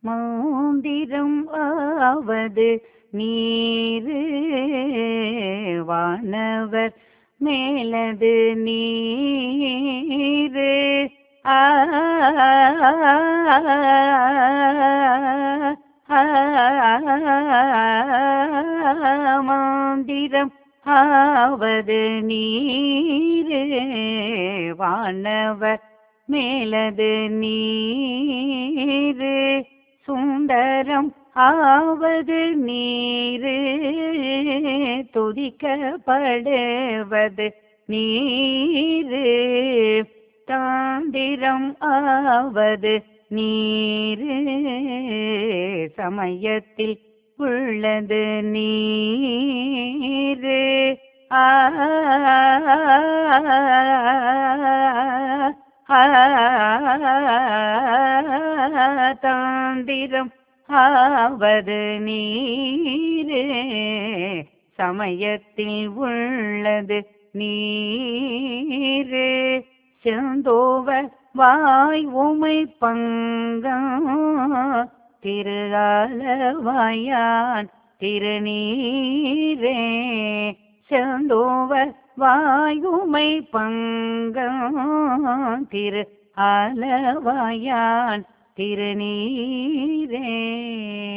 மந்திரம் ஆவது நீரு வானவர் மேலது நீரு ஆ மந்திரம் ஆவது நீரு வானவர் மேலது நீரு சுந்தரம் ஆவது நீரு துதிக்கப்படுவது நீரு தாந்திரம் ஆவது நீரு சமயத்தில் உள்ளது நீரு ஆ தாந்திரம் ஆவது நீரு சமயத்தில் உள்ளது நீரு செந்தோவ வாய் உமை பங்கம் திருகாலவாயான் திருநீரே செந்தோவ வாயுமை பங்கம் திரு ஆலவாயான் திருநீரே